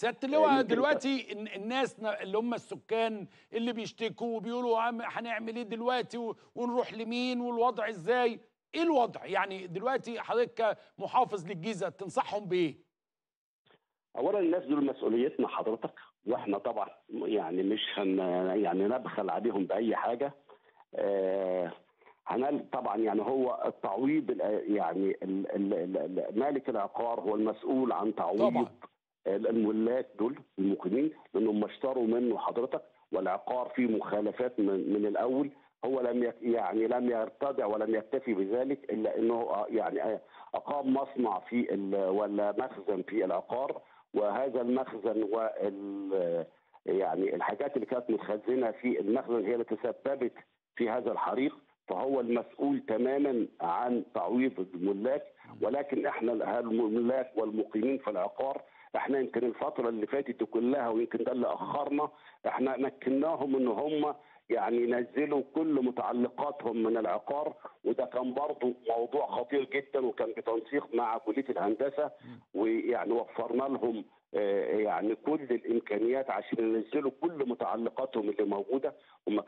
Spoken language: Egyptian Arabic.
سياده اللواء يمكن دلوقتي الن- الناس ن- اللي هم السكان اللي بيشتكوا وبيقولوا عم- هنعمل ايه دلوقتي و- ونروح لمين والوضع ازاي ايه الوضع يعني دلوقتي حضرتك كمحافظ للجيزه تنصحهم بايه اولا الناس دول مسؤوليتنا حضرتك واحنا طبعا يعني مش هن يعني نبخل عليهم باي حاجه آه هنال طبعا يعني هو التعويض ال- يعني ال- ال- ال- ال- مالك العقار هو المسؤول عن تعويض طبعا. الملاك دول المقيمين لانهم اشتروا منه حضرتك والعقار فيه مخالفات من, من الاول هو لم يك يعني لم يرتدع ولم يكتفي بذلك الا انه يعني اقام مصنع في ال- ولا مخزن في العقار وهذا المخزن وال يعني الحاجات اللي كانت متخزنه في المخزن هي اللي تسببت في هذا الحريق فهو المسؤول تماما عن تعويض الملاك ولكن احنا الملاك والمقيمين في العقار احنا يمكن الفتره اللي فاتت دي كلها ويمكن ده اللي اخرنا احنا مكناهم ان هم يعني ينزلوا كل متعلقاتهم من العقار وده كان برضه موضوع خطير جدا وكان بتنسيق مع كليه الهندسه ويعني وفرنا لهم آه، يعني كل الامكانيات عشان ينزلوا كل متعلقاتهم اللي موجوده هم